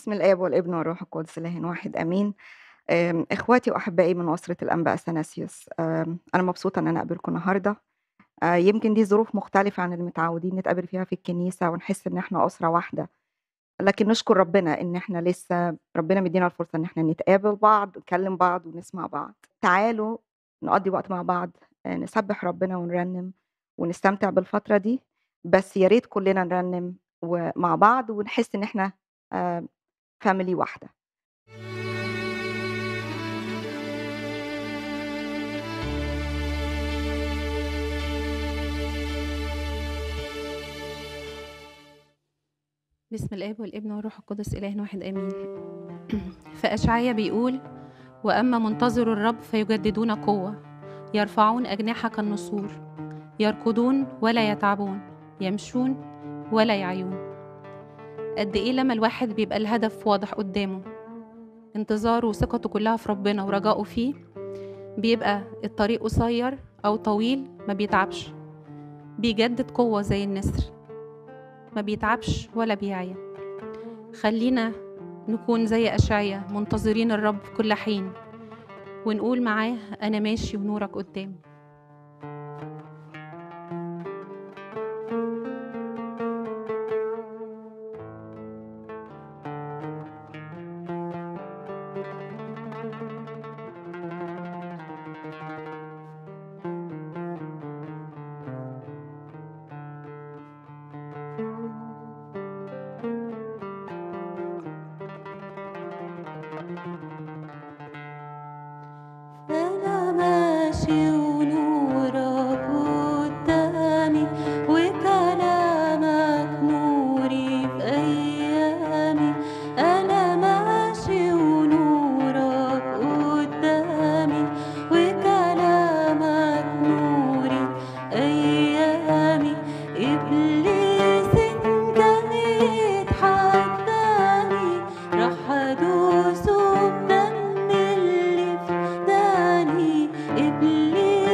بسم الآب والابن والروح القدس إله واحد آمين. آمم، إخواتي وأحبائي من أسرة الأنبا أثناسيوس، آمم، أنا مبسوطة إن أنا أقابلكم النهارده. آآ، يمكن دي ظروف مختلفة عن اللي متعودين نتقابل فيها في الكنيسة ونحس إن إحنا أسرة واحدة، لكن نشكر ربنا إن إحنا لسه ربنا مدينا الفرصة إن إحنا نتقابل بعض، نكلم بعض ونسمع بعض. تعالوا نقضّي وقت مع بعض، آآ، نسبح ربنا ونرنم ونستمتع بالفترة دي، بس يا ريت كلنا نرنم ومع بعض ونحس إن إحنا آآ، family واحدة. بسم الآب والابن والروح القدس إله واحد آمين. فأشعيا بيقول: "وأما منتظرو الرب فيجددون قوة، يرفعون أجنحة كالنسور، يركضون ولا يتعبون، يمشون ولا يعيون." قد إيه لما الواحد بيبقى الهدف واضح قدامه، انتظاره وثقته كلها في ربنا ورجائه فيه، بيبقى الطريق قصير أو طويل ما بيتعبش، بيجدد قوة زي النسر، ما بيتعبش ولا بيعيا. خلينا نكون زي أشعيا منتظرين الرب في كل حين، ونقول معاه: "أنا ماشي ونورك قدامي." أنا ماشي ونورك قدامي وكلامك نوري في أيامي أنا ماشي ونورك قدامي وكلامك نوري أيامي إبليس إن كان يتحداني راح أدوسه بدم اللي فداني إبليس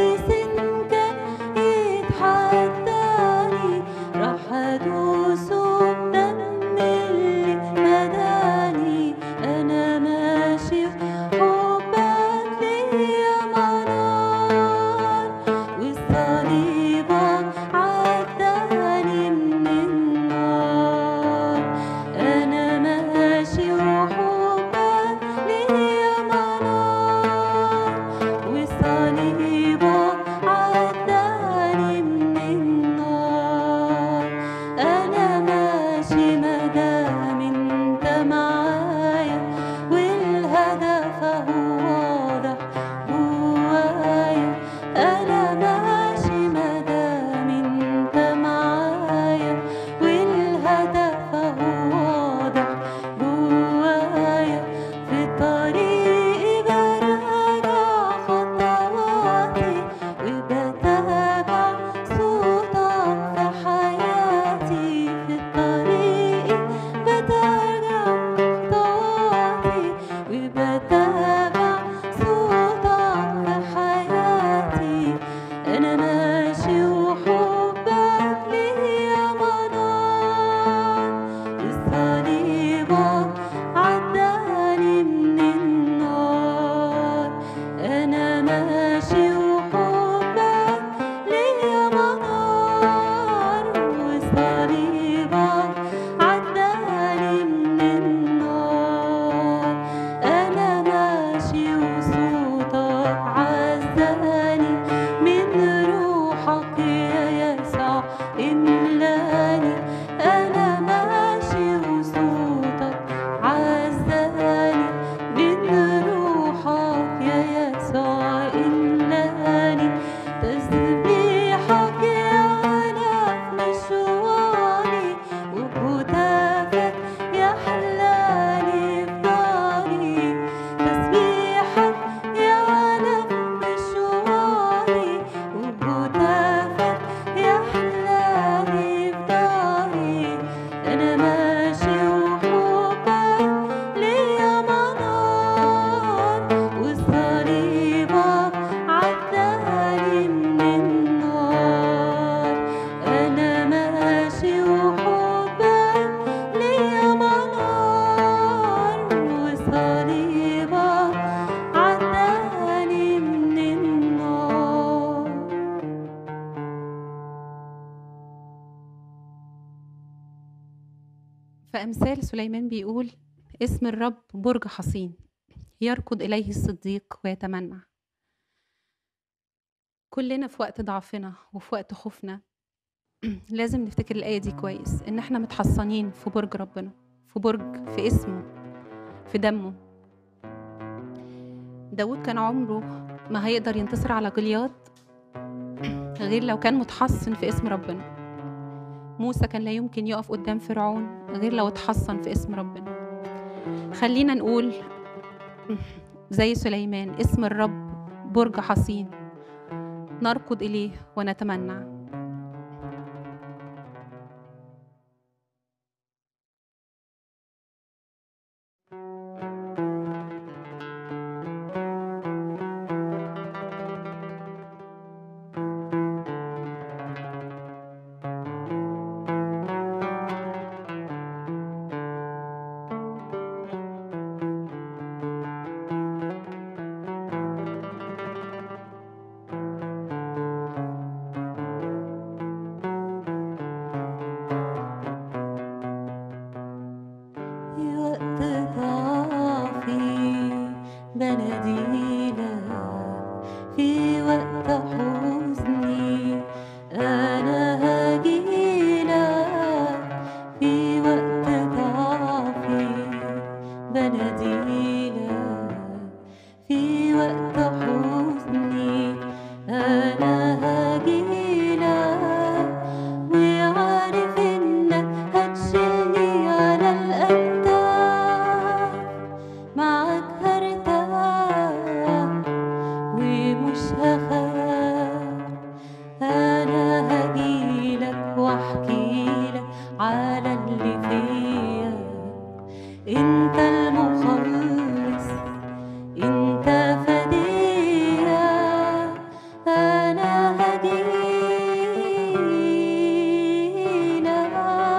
فأمثال سليمان بيقول اسم الرب برج حصين يركض إليه الصديق ويتمنع كلنا في وقت ضعفنا وفي وقت خوفنا لازم نفتكر الآية دي كويس إن إحنا متحصنين في برج ربنا في برج في اسمه في دمه داود كان عمره ما هيقدر ينتصر على جليات غير لو كان متحصن في اسم ربنا موسى كان لا يمكن يقف قدام فرعون غير لو اتحصن في اسم ربنا خلينا نقول زي سليمان اسم الرب برج حصين نركض إليه ونتمنى في وقت ضعفي بناديلك في وقت حزني أنا هجيلك في وقت ضعفي بناديلك في وقت حزني أنا هجيلك وعارف إنك هتشيلني على الأكتاف معاك هرتاح ومش هخاف أنا هجيلك واحكيلك على اللي فيا انت المخلص انت فدية انا هجيلك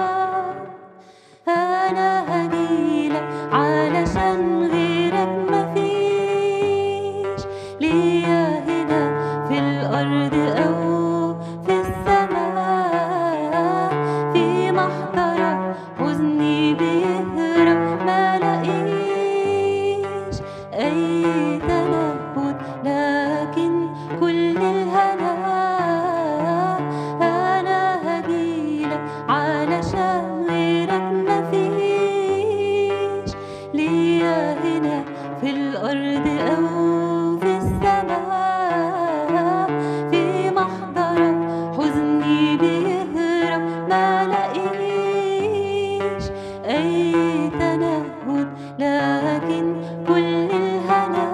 انا هجيلك علشان غيرك مفيش ليا هنا في الارض او في السماء في محضرك حزني بيهرب ما لاقيش اي تنهد لكن كل الهنا انا هجيلك علشان غيرك مفيش ليا هنا في الارض او في السماء في محضرك حزني بيهرب ما لاقيش اي تنهد لكن كل الهنا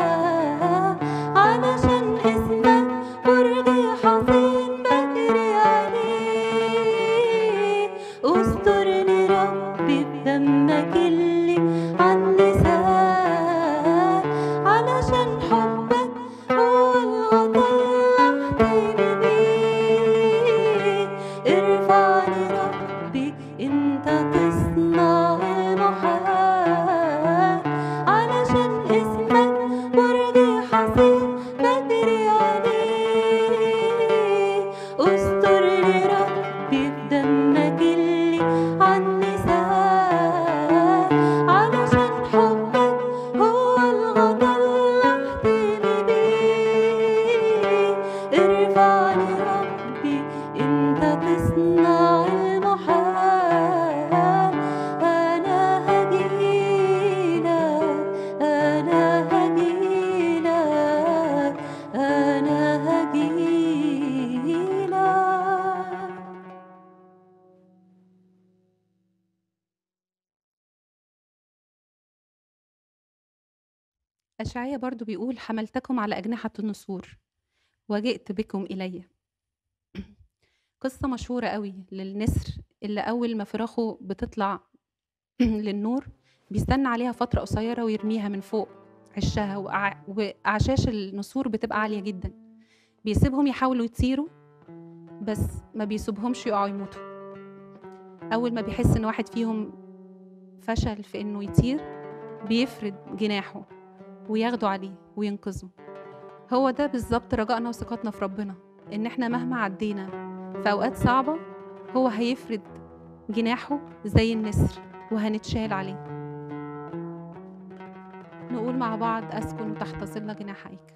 علشان اسمك برجي حصين بجري عليه استرني ربي بدمك اللي عني سال علشان حبك هو الغطا اللي بيه ارفعني ربي انت تصنع المحال علشان اسمك برجي حصين بجري عليه استرني ربي بدمك اللي عني سال علشان حبك هو الغطا اللي احتمي بيه ارفعني ربي انت تصنع المحال انا هجيلك انا هجيلك انا هجيلك أشعية برضو بيقول حملتكم على أجنحة النسور وجئت بكم إلي قصة مشهورة قوي للنسر اللي أول ما فراخه بتطلع للنور بيستنى عليها فترة قصيرة ويرميها من فوق عشها وأع- وأعشاش النسور بتبقى عالية جدا بيسيبهم يحاولوا يطيروا بس ما بيسيبهمش يقعوا يموتوا أول ما بيحس إن واحد فيهم فشل في إنه يطير بيفرد جناحه وياخدوا عليه وينقذوا هو ده بالظبط رجائنا وثقتنا في ربنا إن إحنا مهما عدينا في أوقات صعبة هو هيفرد جناحه زي النسر وهنتشال عليه نقول مع بعض أسكن تحت ظل جناحيك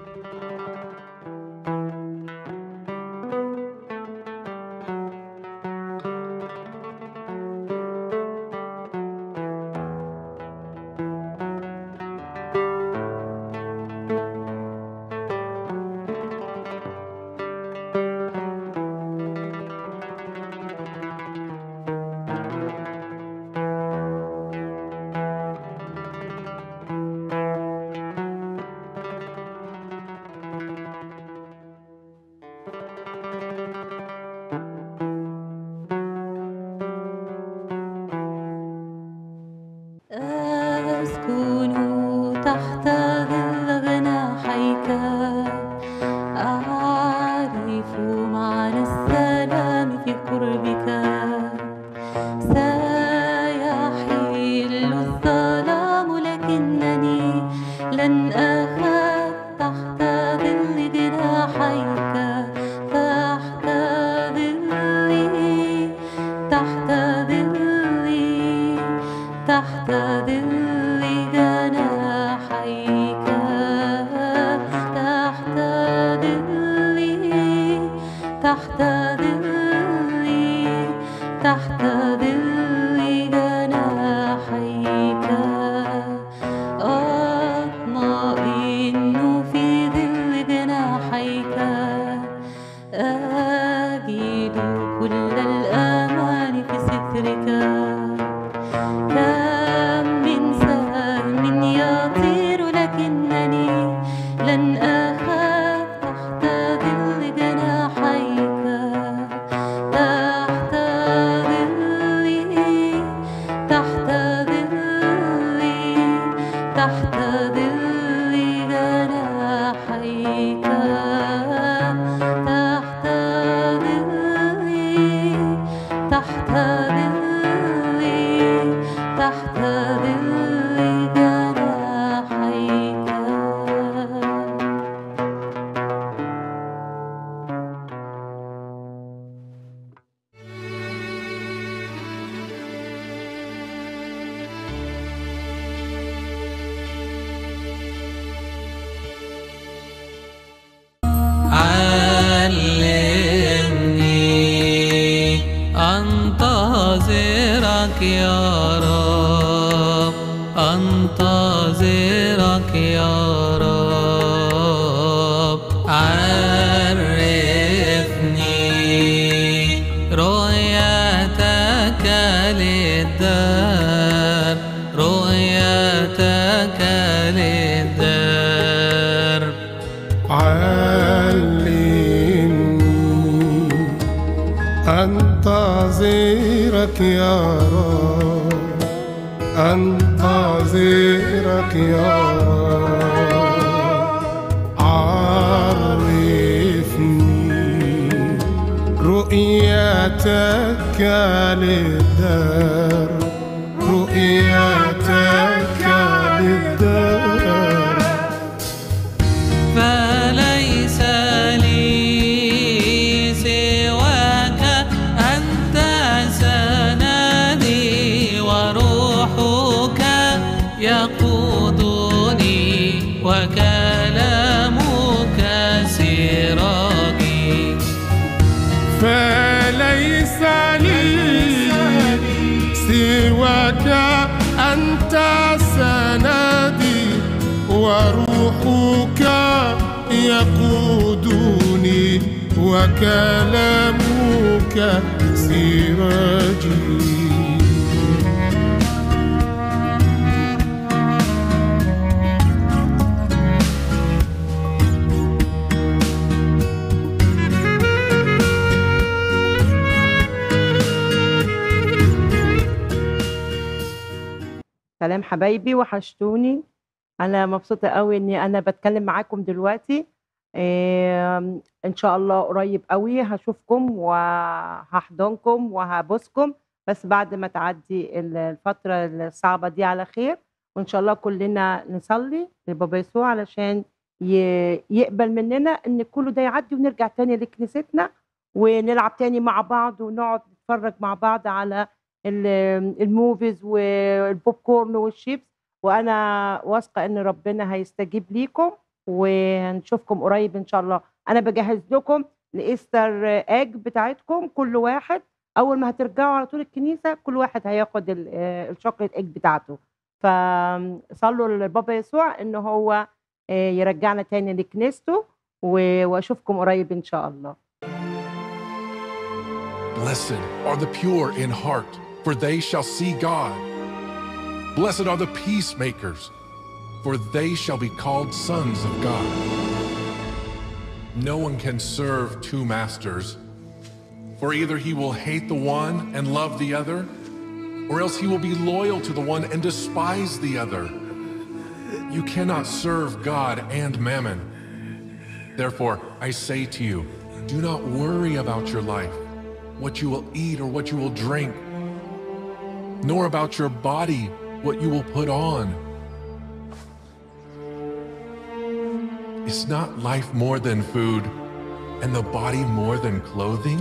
أسكن تحت ظل جناحيك أعرف معنى السلام في قربك سيحل الظلام لكنني لن أخاف تحت ظل جناحيك تحت ظلي تحت ظلي تحت ظل جناحيك تحت ظلي تحت ظلي تحت ظل جناحيك أطمئن في ظل جناحيك أجد كل الأمان في سترك كم من سهم يطير لكنني لن أخاف تحت ظل جناحيك تحت ظلي تحت ظلي تحت ظل جناحيك تحت ظلي تحت ظلي تحت ظل جناحيك علمني أنتظرك يا رب أنتظرك يا رب عرفني رؤيتك للدار رؤيتك للدار علمني أنتظرك يا رب أنتظرك يا رب عرفني رؤيتك للدار رؤيتك للدار فليس لي سواك أنت سندي وروحك يقودني وكلامك سراجي فليس لي سواك أنت سندي وروحك يقودني وكلامك سراجي سلام حبايبي وحشتوني انا مبسوطه قوي اني انا بتكلم معاكم دلوقتي آم، ان شاء الله قريب قوي هشوفكم وهحضنكم وهبوسكم بس بعد ما تعدي ال- الفتره الصعبه دي على خير وان شاء الله كلنا نصلي لبابا يسوع علشان ي- يقبل مننا ان كله ده يعدي ونرجع تاني لكنيستنا ونلعب تاني مع بعض ونقعد نتفرج مع بعض على ال- الموفيز والبوب كورن والشيبس وانا واثقه ان ربنا هيستجيب ليكم وهنشوفكم قريب ان شاء الله انا بجهز لكم الايستر اج بتاعتكم كل واحد اول ما هترجعوا على طول الكنيسه كل واحد هياخد ال- آه، الشوكليت اج بتاعته فصلوا لبابا يسوع ان هو آه، يرجعنا تاني لكنيسته و- واشوفكم قريب ان شاء الله Blessed are the pure in heart, for they shall see God. Blessed are the peacemakers, for they shall be called sons of God. No one can serve two masters, for either he will hate the one and love the other, or else he will be loyal to the one and despise the other. You cannot serve God and mammon. Therefore, I say to you, do not worry about your life, what you will eat or what you will drink, nor about your body, what you will put on. Is not life more than food, and the body more than clothing?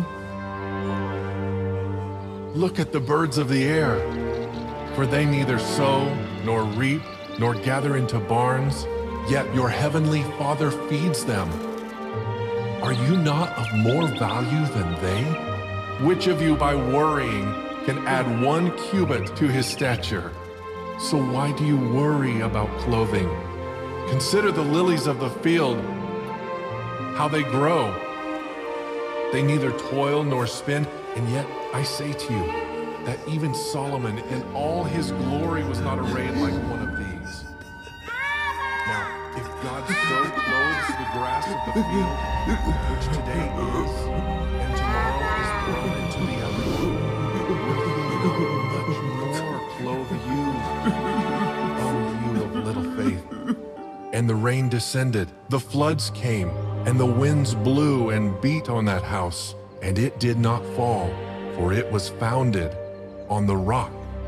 Look at the birds of the air, for they neither sow, nor reap, nor gather into barns, yet your heavenly Father feeds them. Are you not of more value than they? Which of you, by worrying, can add one cubit to his stature? So why do you worry about clothing? Consider the lilies of the field, how they grow. They neither toil nor spin, and yet I say to you that even Solomon in all his glory was not arrayed like one of these. Now, if God so clothes the grass of the field, which today is, and tomorrow is thrown into the oven, will he not much more clothe you, O you of little faith? And the rain descended, the floods came, and the winds blew and beat on that house, and it did not fall, for it was founded on the rock.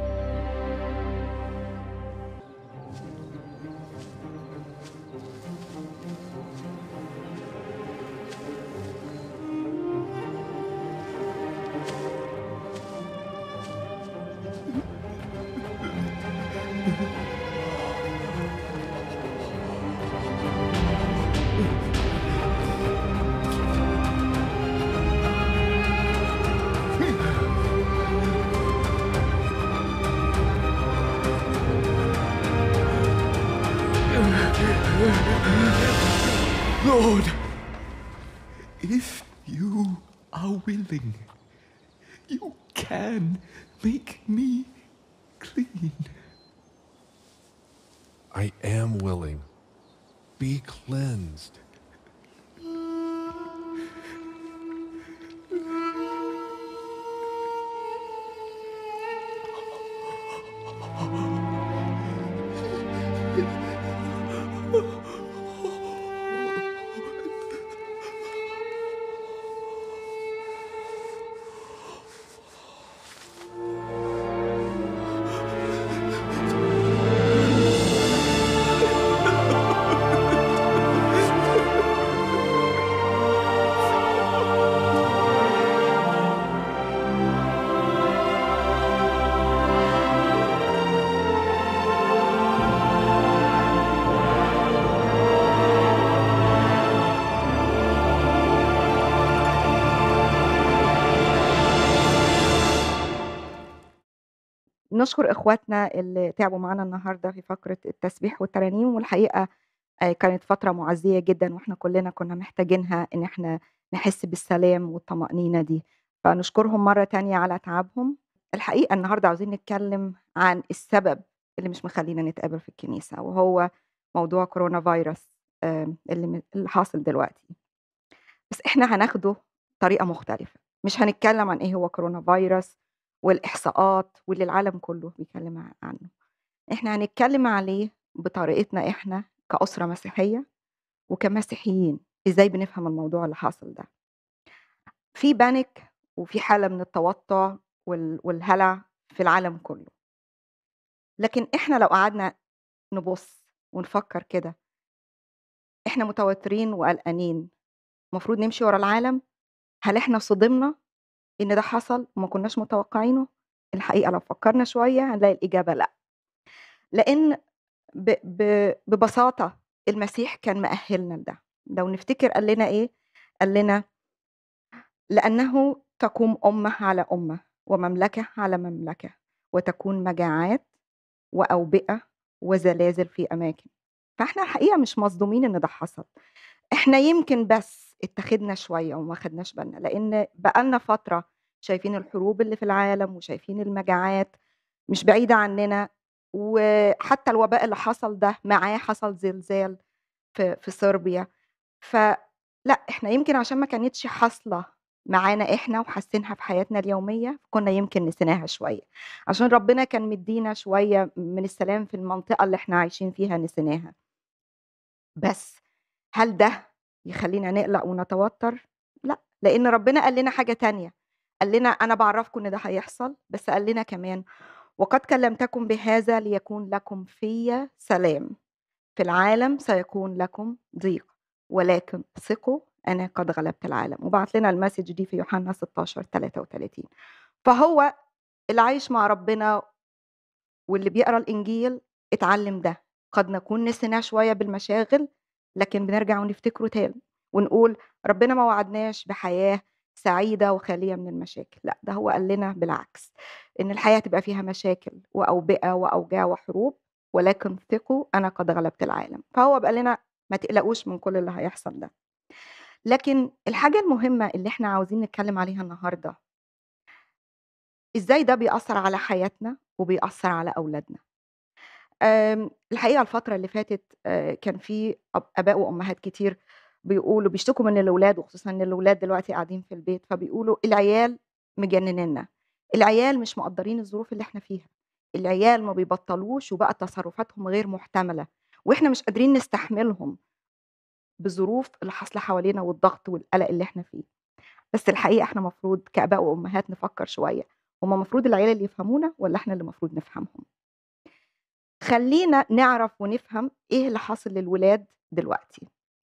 Lord, if you are willing, you can make me clean. I am willing. Be cleansed. نشكر إخواتنا اللي تعبوا معانا النهارده في فقرة التسبيح والترانيم والحقيقة آآ كانت فترة مُعزية جدًا وإحنا كلنا كنا محتاجينها إن إحنا نحس بالسلام والطمأنينة دي، فنشكرهم مرة تانية على تعبهم. الحقيقة النهارده عاوزين نتكلم عن السبب اللي مش مخلّينا نتقابل في الكنيسة وهو موضوع كورونا فيروس آمم اللي م اللي حاصل دلوقتي. بس إحنا هناخده بطريقة مختلفة، مش هنتكلم عن إيه هو كورونا فيروس والإحصاءات واللي العالم كله بيتكلم ع عنه. إحنا هنتكلم عليه بطريقتنا إحنا كأسرة مسيحية وكمسيحيين، إزاي بنفهم الموضوع اللي حاصل ده. في panic وفي حالة من التوتر وال والهلع في العالم كله. لكن إحنا لو قعدنا نبُص ونفكر كده إحنا متوترين وقلقانين، المفروض نمشي ورا العالم؟ هل إحنا صُدمنا إن ده حصل وما كناش متوقعينه؟ الحقيقة لو فكرنا شوية هنلاقي الإجابة لأ. لإن ب ب ببساطة المسيح كان مأهّلنا لده، لو نفتكر قال لنا إيه، قال لنا: "لأنه تقوم أمة على أمة، ومملكة على مملكة، وتكون مجاعات وأوبئة وزلازل في أماكن." فإحنا الحقيقة مش مصدومين إن ده حصل، إحنا يمكن بس اتّاخدنا شوية وما خدناش بالنا، لإن بقى لنا فترة شايفين الحروب اللي في العالم وشايفين المجاعات مش بعيدة عننا، وحتى الوباء اللي حصل ده معاه حصل زلزال في في صربيا، فلأ إحنا يمكن عشان ما كانتش حاصلة معانا إحنا وحاسينها في حياتنا اليومية، كنا يمكن نسيناها شوية، عشان ربنا كان مدّينا شوية من السلام في المنطقة اللي إحنا عايشين فيها نسيناها. بس هل ده يخلّينا نقلق ونتوتر؟ لأ، لإن ربنا قال لنا حاجة تانية، قال لنا أنا باعرّفكم إن ده هيحصل، بس قال لنا كمان: "وقد كلمتكم بهذا ليكون لكم فيّ سلام، في العالم سيكون لكم ضيق، ولكن ثقوا أنا قد غلبت العالم." وبعت لنا الmessage دي في يوحنا 16:33. فهو اللي عايش مع ربنا واللي بيقرا الإنجيل اتعلّم ده، قد نكون نسيناه شوية بالمشاغل، لكن بنرجع ونفتكره تاني، ونقول ربنا ما وعدناش بحياة سعيدة وخالية من المشاكل، لأ ده هو قال لنا بالعكس، إن الحياة هتبقى فيها مشاكل وأوبئة وأوجاع وحروب، ولكن ثقوا أنا قد غلبت العالم. فهو قال لنا ما تقلقوش من كل اللي هيحصل ده. لكن الحاجة المهمة اللي إحنا عاوزين نتكلم عليها النهارده إزاي ده بيأثّر على حياتنا وبيأثّر على أولادنا. آمم، الحقيقة الفترة اللي فاتت آآ، كان في أب آباء وأمهات كتير بيقولوا بيشتكوا من الولاد وخصوصًا إن الولاد دلوقتي قاعدين في البيت، فبيقولوا العيال مجننيننا، العيال مش مقدّرين الظروف اللي إحنا فيها، العيال ما بيبطّلوش وبقت تصرفاتهم غير محتملة، وإحنا مش قادرين نستحملهم بالظروف اللي حاصلة حوالينا والضغط والقلق اللي إحنا فيه. بس الحقيقة إحنا المفروض كآباء وأمهات نفكّر شوية، هُم المفروض العيال اللي يفهمونا والّا إحنا اللي المفروض نفهمهم؟ خلّينا نعرف ونفهم إيه اللي حاصل للولاد دلوقتي.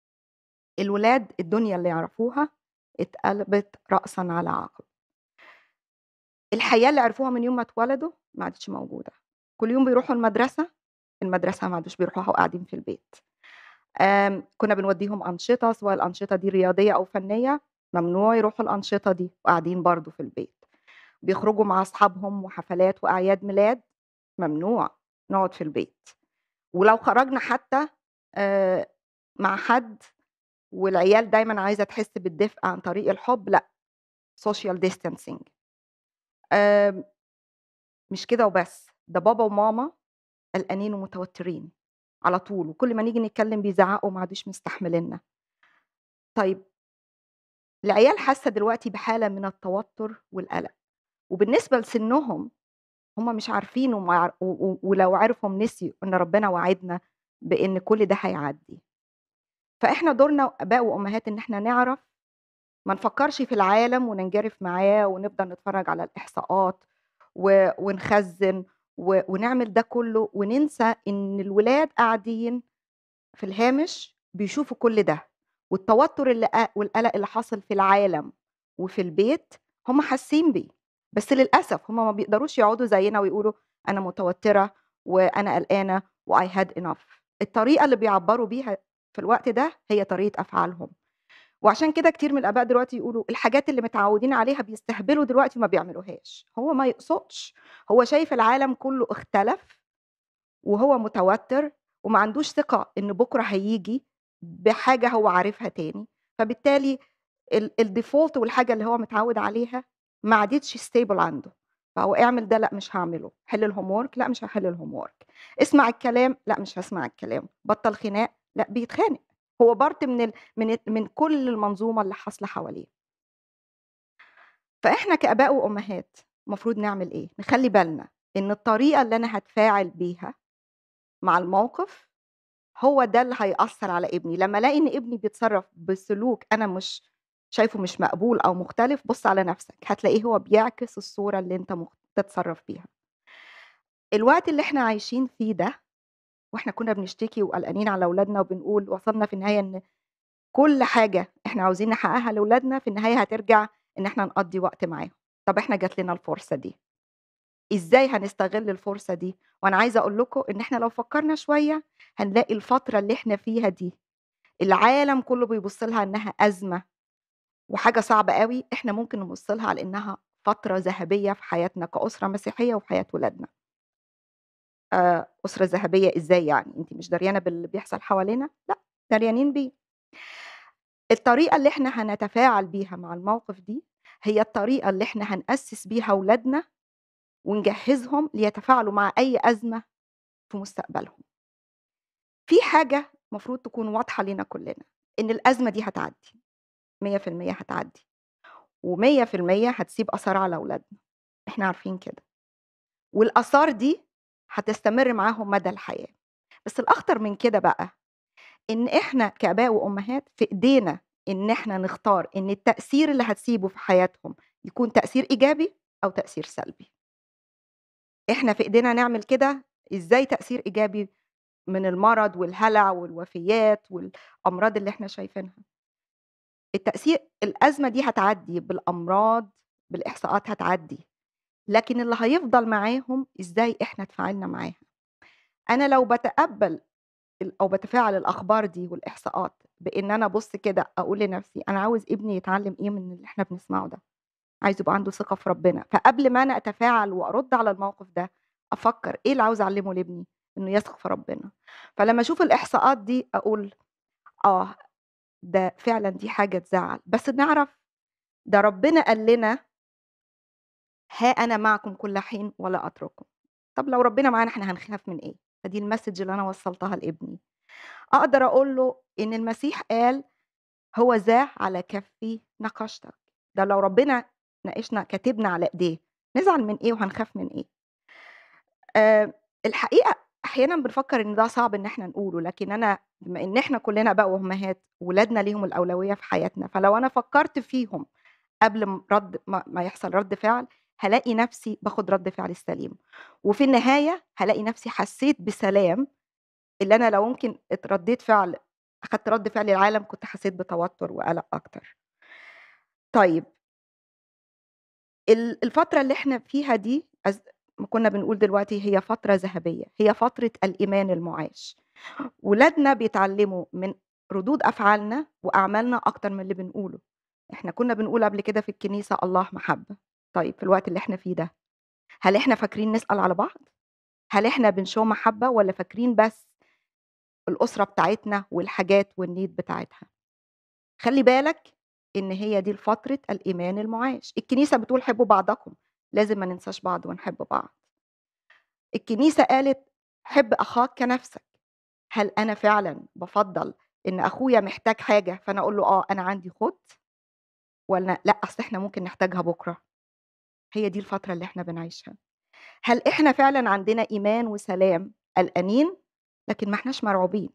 الولاد الدنيا اللي يعرفوها اتقلبت رأسًا على عقب. الحياة اللي عرفوها من يوم ما اتولدوا ما عادتش موجودة، كل يوم بيروحوا المدرسة، المدرسة ما عادوش بيروحوها وقاعدين في البيت. آمم، كنا بنودّيهم أنشطة سواء الأنشطة دي رياضية أو فنية، ممنوع يروحوا الأنشطة دي وقاعدين برضه في البيت. بيخرجوا مع أصحابهم وحفلات وأعياد ميلاد، ممنوع نقعد في البيت. ولو خرجنا حتى آآ، مع حد والعيال دايمًا عايزة تحس بالدفء عن طريق الحُب، لأ social distancing. آمم مش كده وبس، ده بابا وماما قلقانين ومتوترين على طول، وكل ما نيجي نتكلم بيزعقوا وما عادوش مستحمليننا. طيب العيال حاسة دلوقتي بحالة من التوتر والقلق، وبالنسبة لسنهم هم مش عارفين وما يع و و ولو عرفوا نسيوا إن ربنا وعدنا بإن كل ده هيعدّي. فإحنا دورنا آباء وأمهات إن إحنا نعرف ما نفكّرش في العالم وننجرف معاه ونفضل نتفرّج على الإحصاءات و ونخزّن و ونعمل ده كُلّه وننسى إن الولاد قاعدين في الهامش بيشوفوا كل ده، والتوتر اللي ق والقلق اللي حاصل في العالم وفي البيت هم حاسين بيه، بس للأسف هم ما بيقدروش يقعدوا زينا ويقولوا أنا متوترة وأنا قلقانة وI had enough. الطريقة اللي بيعبّروا بيها في الوقت ده هي طريقة أفعالهم. وعشان كده كتير من الآباء دلوقتي يقولوا الحاجات اللي متعودين عليها بيستهبلوا دلوقتي وما بيعملوهاش، هو ما يقصدش، هو شايف العالم كُلّه اختلف وهو متوتر وما عندوش ثقة إن بُكرة هييجي بحاجة هو عارفها تاني، فبالتالي ال الdefault والحاجة اللي هو متعوّد عليها ما عادتش stable عنده، فهو اعمل ده لأ مش هاعمله، حِل الhomework لأ مش هاحل الhomework، اسمع الكلام لأ مش هاسمع الكلام، بطّل خناق لأ بيتخانق، هو part من ال من ال من كل المنظومة اللي حاصلة حواليه. فإحنا كآباء وأمهات المفروض نعمل إيه؟ نخلّي بالنا إن الطريقة اللي أنا هاتفاعل بيها مع الموقف هو ده اللي هيأثّر على ابني، لمّا ألاقي إن ابني بيتصرّف بسلوك أنا مش شايفه مش مقبول أو مختلف، بُص على نَفْسك، هتلاقيه هو بيعكس الصورة اللي أنت مخ بتتصرّف بيها. الوقت اللي إحنا عايشين فيه ده وإحنا كُنّا بنشتكي وقلقانين على ولادنا وبنقول وصلنا في النهاية إن كل حاجة إحنا عاوزين نحققها لولادنا في النهاية هترجع إن إحنا نقضّي وقت معاهم، طَب إحنا جات لنا الفرصة دي. إزاي هنستغل الفرصة دي؟ وأنا عايزة أقول لكم إن إحنا لو فكرنا شوية هنلاقي الفترة اللي إحنا فيها دي العالم كله بيبص لها إنها أزمة وحاجة صعبة أوي، إحنا ممكن نبص لها على إنها فترة ذهبية في حياتنا كأسرة مسيحية وفي حياة ولادنا. آآ أسرة ذهبية إزاي يعني؟ أنتِ مش دريانة باللي بيحصل حوالينا؟ لأ، دريانين بيه. الطريقة اللي إحنا هنتفاعل بيها مع الموقف دي، هي الطريقة اللي إحنا هنأسس بيها ولادنا ونجهّزهم ليتفاعلوا مع أي أزمة في مستقبلهم. في حاجة المفروض تكون واضحة لينا كلنا، إن الأزمة دي هتعدّي، 100% هتعدّي، و100% هتسيب آثار على ولادنا، إحنا عارفين كده. والآثار دي هتستمر معاهم مدى الحياة. بس الأخطر من كده بقى، إن إحنا كآباء وأمهات في إيدينا إن إحنا نختار إن التأثير اللي هتسيبه في حياتهم يكون تأثير إيجابي أو تأثير سلبي. إحنا في إيدينا نعمل كده، إزاي تأثير إيجابي من المرض والهلع والوفيات والأمراض اللي إحنا شايفينها. التأثير الأزمة دي هتعدّي بالأمراض، بالإحصاءات هتعدّي، لكن اللي هيفضل معاهم إزاي إحنا تفاعلنا معاها. أنا لو باتقبّل ال أو باتفاعل الأخبار دي والإحصاءات بإن أنا أبُص كده أقول لنفسي أنا عاوز ابني يتعلّم إيه من اللي إحنا بنسمعه ده، عايزه يبقى عنده ثقة في ربنا، فقبل ما أنا أتفاعل وأرُد على الموقف ده، أفكّر إيه اللي عاوزة أعلّمه لابني؟ إنه يثق في ربنا. فلمّا أشوف الإحصاءات دي أقول آه، ده فعلًا دي حاجة تزعّل، بس نعرف ده ربنا قال لنا ها أنا معكم كل حين ولا أترككم. طب لو ربنا معانا إحنا هنخاف من إيه؟ فدي الmessage اللي أنا وصّلتها لابني. أقدر أقول له إن المسيح قال: "هو ذا على كفّي نقشتك." ده لو ربنا ناقشنا كاتبنا على إيديه، نزعل من إيه وهنخاف من إيه؟ آآ الحقيقة أحيانًا بنفكّر إن ده صعب إن إحنا نقوله، لكن أنا بما إن إحنا كلنا آباء وأمهات، ولادنا ليهم الأولوية في حياتنا، فلو أنا فكّرت فيهم قبل م رَد ما ما يحصل رَد فعل، هالاقي نفسي باخد رَد فعل السليم، وفي النهاية هالاقي نفسي حسّيت بسلام، اللي أنا لو ممكن اتردّيت فعل أخدت رَد فعل العالم كنت حسّيت بتوتر وقلق أكتر. طيب ال الفترة اللي إحنا فيها دي أز ما كنا بنقول دلوقتي هي فترة ذهبية، هي فترة الإيمان المُعاش. ولادنا بيتعلّموا من ردود أفعالنا وأعمالنا أكتر من اللي بنقوله. إحنا كنا بنقول قبل كده في الكنيسة الله محبة، طيب في الوقت اللي إحنا فيه ده، هل إحنا فاكرين نسأل على بعض؟ هل إحنا بنshow محبة والّا فاكرين بس الأسرة بتاعتنا والحاجات والنيد بتاعتها؟ خلّي بالك إن هي دي لفترة الإيمان المُعاش، الكنيسة بتقول حبّوا بعضكم، لازم ما ننساش بعض ونحب بعض. الكنيسة قالت حِب أخاك كنفسك، هل أنا فعلًا بافضّل إن أخويا محتاج حاجة فأنا أقول له آه أنا عندي خُد، والّا لأ أصل إحنا ممكن نحتاجها بُكرة؟ هي دي الفترة اللي إحنا بنعيشها. هل إحنا فعلًا عندنا إيمان وسلام قلقانين، لكن ما إحناش مرعوبين؟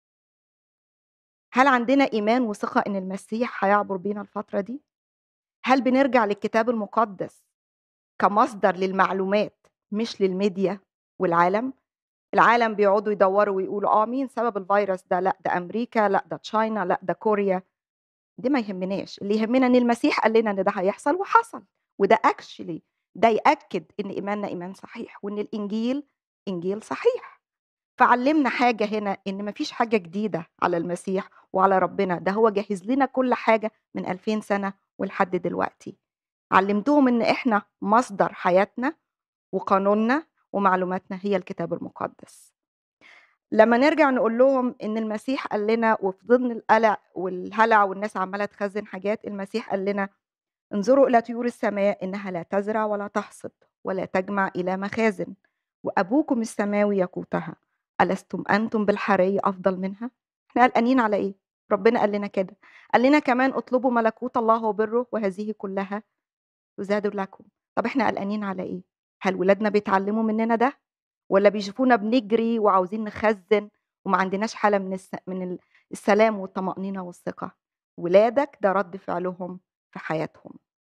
هل عندنا إيمان وثقة إن المسيح هيعبر بينا الفترة دي؟ هل بنرجع للكتاب المقدس كمصدر للمعلومات مش للميديا والعالم؟ العالم بيقعدوا يدوّروا ويقولوا آه مين سبب الفيروس ده؟ لأ ده أمريكا، لأ ده China، لأ ده كوريا. دي ما يهمناش، اللي يهمنا إن المسيح قال لنا إن ده هيحصل وحصل، وده actually ده يأكد إن إيماننا إيمان صحيح، وإن الإنجيل إنجيل صحيح. فعلّمنا حاجة هنا إن ما فيش حاجة جديدة على المسيح وعلى ربنا، ده هو جهّز لنا كل حاجة من 2000 سنة ولحد دلوقتي. علّمتهم إن إحنا مصدر حياتنا وقانوننا ومعلوماتنا هي الكتاب المقدس. لمّا نرجع نقول لهم إن المسيح قال لنا وفي ضمن القلق والهلع والناس عمّالة تخزّن حاجات، المسيح قال لنا: "انظروا إلى طيور السماء إنها لا تزرع ولا تحصد ولا تجمع إلى مخازن، وأبوكم السماوي يقوتها، ألستم أنتم بالحري أفضل منها؟" إحنا قلقانين على إيه؟ ربنا قال لنا كده، قال لنا كمان اطلبوا ملكوت الله وبره وهذه كلها تزاد لكم. طب إحنا قلقانين على إيه؟ هل ولادنا بيتعلموا مننا ده؟ والّا بيشوفونا بنجري وعاوزين نخزّن وما عندناش حالة من الس من ال السلام والطمأنينة والثقة؟ ولادك ده رَد فعلهم في حياتهم.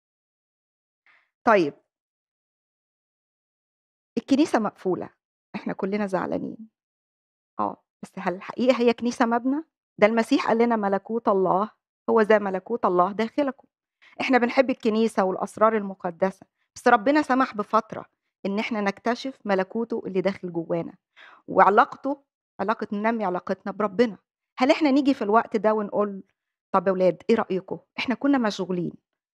طيب الكنيسة مقفولة، إحنا كلنا زعلانين. آه، بس هل الحقيقة هي كنيسة مبنى؟ ده المسيح قال لنا ملكوت الله هو ذا ملكوت الله داخلكم. إحنا بنحب الكنيسة والأسرار المقدسة، بس ربنا سمح بفترة إن إحنا نكتشف ملكوته اللي داخل جوانا، وعلاقته علاقة ننمّي علاقتنا بربنا. هل إحنا نيجي في الوقت ده ونقول طَب يا ولاد إيه رأيكم؟ إحنا كنا مشغولين.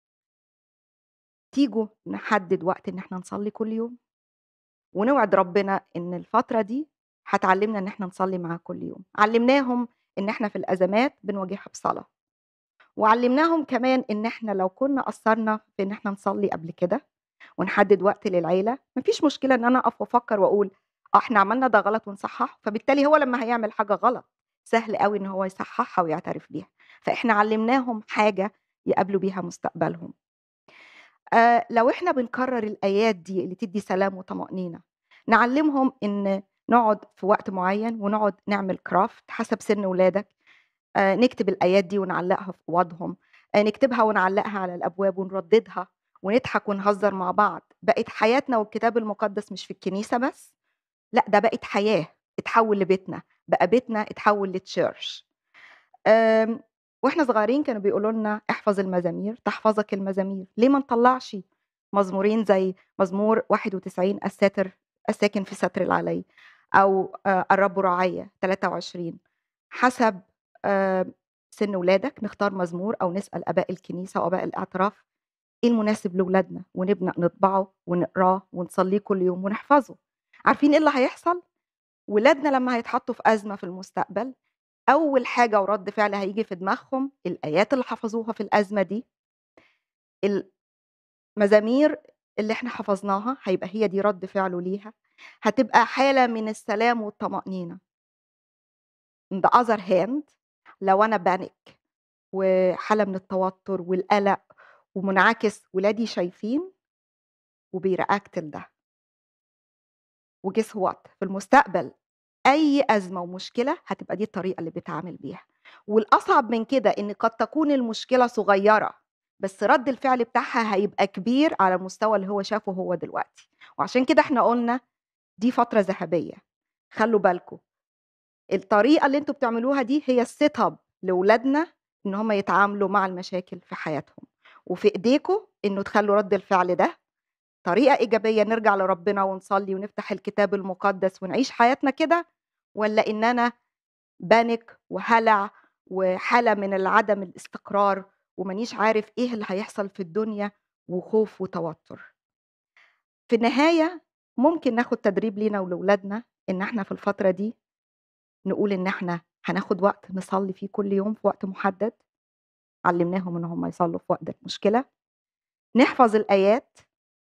تيجوا نحدد وقت إن إحنا نصلي كل يوم؟ ونوعد ربنا إن الفترة دي هتعلّمنا إن إحنا نصلي معاه كل يوم. علّمناهم إن إحنا في الأزمات بنواجهها بصلاة. وعلّمناهم كمان إن إحنا لو كنا قصّرنا في إن إحنا نصلي قبل كده ونحدد وقت للعيلة، ما فيش مشكلة إن أنا أقف وأفكّر وأقول آه إحنا عملنا ده غلط ونصحّحه، فبالتالي هو لمّا هيعمل حاجة غلط سهل أوي إن هو يصحّحها ويعترف بيها. فإحنا علّمناهم حاجة يقابلوا بيها مستقبلهم. آآ لو إحنا بنكرّر الآيات دي اللي تدّي سلام وطمأنينة، نعلّمهم إن نقعد في وقت معيّن ونقعد نعمل craft حسب سِن ولادك، آآ نكتب الآيات دي ونعلّقها في أوضهم، آآ نكتبها ونعلّقها على الأبواب ونرددها ونضحك ونهزر مع بعض. بقت حياتنا والكتاب المقدس مش في الكنيسة بس، لأ ده بقت حياة اتحوّل لبيتنا، بقى بيتنا اتحوّل لchurch. آمم وإحنا صغيرين كانوا بيقولوا لنا احفظ المزامير تحفظك المزامير، ليه ما نطلّعش مزمورين زي مزمور 91 الساتر الساكن في ستر العلي، أو آآ الرب راعيّ 23 حسب آآ سِن ولادك نختار مزمور أو نسأل آباء الكنيسة وآباء الاعتراف إيه المناسب لولادنا، ونبدأ نطبعه ونقراه ونصلّيه كل يوم ونحفظه. عارفين إيه اللي هيحصل؟ ولادنا لمّا هيتحطّوا في أزمة في المستقبل، أول حاجة ورَد فعل هييجي في دماغهم الآيات اللي حفظوها في الأزمة دي المزامير اللي إحنا حفظناها هيبقى هي دي رَد فعله ليها، هتبقى حالة من السلام والطمأنينة. on the other hand لو أنا panic وحالة من التوتر والقلق ومنعكس ولادي شايفين وبيreact لده. وguess what في المستقبل أي أزمة ومشكلة هتبقى دي الطريقة اللي بيتعامل بيها. والأصعب من كده إن قد تكون المشكلة صغيرة، بس رَد الفعل بتاعها هيبقى كبير على المستوى اللي هو شافه هو دلوقتي. وعشان كده إحنا قُلنا دي فترة ذهبية، خلّوا بالكم. الطريقة اللي أنتم بتعملوها دي هي الset up لولادنا إن هم يتعاملوا مع المشاكل في حياتهم، وفي إيديكم إنه تخلّوا رَد الفعل ده طريقة إيجابية نرجع لربنا ونصلي ونفتح الكتاب المقدس ونعيش حياتنا كده، والّا إن أنا panic وهلع وحالة من العدم الاستقرار ومانيش عارف إيه اللي هيحصل في الدنيا وخوف وتوتر. في النهاية ممكن ناخد تدريب لينا ولولادنا إن إحنا في الفترة دي نقول إن إحنا هناخد وقت نصلي فيه كل يوم في وقت محدد، علّمناهم إن هم يصلّوا في وقت المشكلة. نحفظ الآيات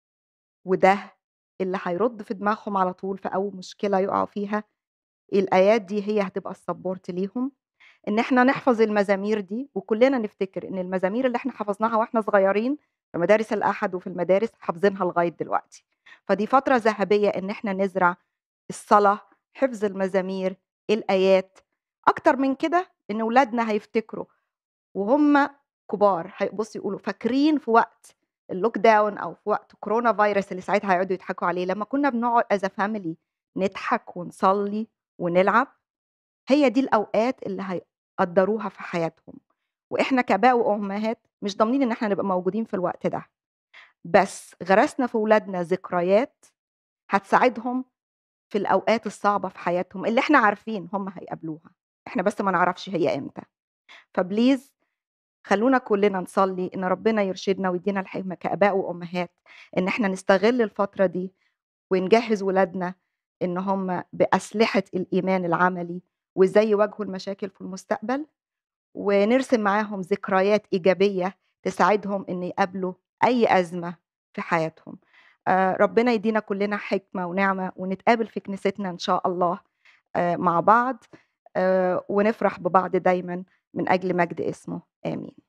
وده اللي هيرُد في دماغهم على طول في أول مشكلة يُقعوا فيها، الآيات دي هي هتبقى الsupport ليهم. إن إحنا نحفظ المزامير دي وكلنا نفتكر إن المزامير اللي إحنا حفظناها وإحنا صغيرين في مدارس الأحد وفي المدارس حافظينها لغاية دلوقتي. فدي فترة ذهبية إن إحنا نزرع الصلاة، حفظ المزامير، الآيات. أكتر من كده إن ولادنا هيفتكروا وهُم كبار هيبصوا يقولوا فاكرين في وقت الlockdown أو في وقت كورونا فيروس اللي ساعتها هيقعدوا يضحكوا عليه، لمّا كنا بنقعد as a family نضحك ونصلي ونلعب، هي دي الأوقات اللي هيقدّروها في حياتهم. وإحنا كآباء وأمهات مش ضامنين إن إحنا نبقى موجودين في الوقت ده. بس غرسنا في ولادنا ذكريات هتساعدهم في الأوقات الصعبة في حياتهم اللي إحنا عارفين هم هيقابلوها، إحنا بس ما نعرفش هي إمتى. فبليز خلّونا كلنا نصلي إن ربنا يرشدنا ويدّينا الحكمة كآباء وأمهات إن إحنا نستغل الفترة دي ونجهّز ولادنا إن هم بأسلحة الإيمان العملي وإزاي يواجهوا المشاكل في المستقبل، ونرسم معاهم ذكريات إيجابية تساعدهم إن يقابلوا أي أزمة في حياتهم. آآ ربنا يدّينا كلنا حكمة ونعمة ونتقابل في كنيستنا إن شاء الله آآ مع بعض آآ ونفرح ببعض دايمًا من أجل مجد اسمه، آمين.